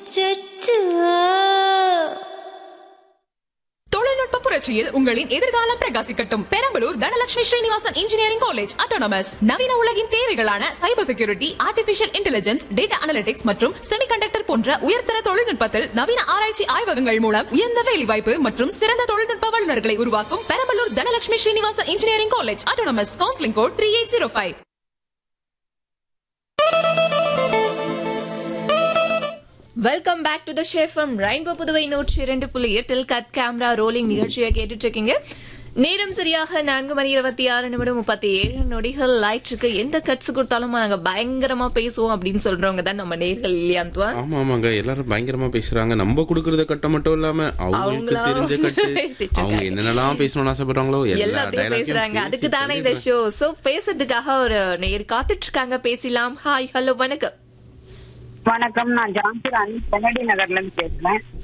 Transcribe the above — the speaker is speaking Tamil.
அச்சச்சோ தொழில்நுட்ப புரட்சியில் உங்களின் எதிர்காலம் பிரகாசிக்கட்டும் Perambalur Dhanalakshmi Srinivasan engineering college autonomous நவீன உலகின் தேவைகளான cyber security artificial intelligence data analytics மற்றும் செமிகண்டக்டர் போன்ற உயர்தர தொழில்நுட்பத்தில் நவீன ஆராய்ச்சி ஆய்வகங்கள் மூலம் உயர்ந்த வேலைவாய்ப்பு மற்றும் சிறந்த தொழில்நுட்ப வல்லுநர்களை உருவாக்கும் Perambalur Dhanalakshmi Srinivasan engineering college autonomous counselling code three eight zero five welcome back to the ஷேஃபம் ரெயின்போ புதுவை நூற்றி இரண்டு புள்ளி எட்டில் கட் கேமரா ரோலிங் நிகழ்ச்சியை கேட்டுட்டு இருக்கீங்க நேரம் சரியாக நான்கு மணி இருபத்தி ஆறு நிமிடம் முப்பத்தி ஏழு நொடிகள் லைட்ருக்கு எந்த கட்ஸ் கொடுத்தாலும் நாங்க பயங்கரமா பேசுவோம் அப்படின்னு சொல்றவங்க தான் நம்ம நேர்கள் இல்லையா அந்துவான் ஆமா ஆமாங்க எல்லாரும் பயங்கரமா பேசுறாங்க நம்ம குடுக்கறத கட்ட மட்டும் இல்லாம அவங்களுக்கு அவங்களா தெரிஞ்ச கட்டு பேசிட்டு அவங்க இருக்காங்க. என்னென்னலாம் பேசணும்னு ஆசைப்படுறாங்களோ எல்லா எல்லாத்தையும் dialogue-ஐயும் பேசுறாங்க பேசி அதுக்கு தானே இந்த தள்ளிடுறாங்க. ஷோ சோ பேசுறதுக்காக ஒரு நேர் காத்துட்டு இருக்காங்க பேசலாம் ஹாய் ஹலோ வணக்கம் வணக்கம் நான் ஜான்சி ராணி கெனடி நகர்ல இருந்து பேசுறேன்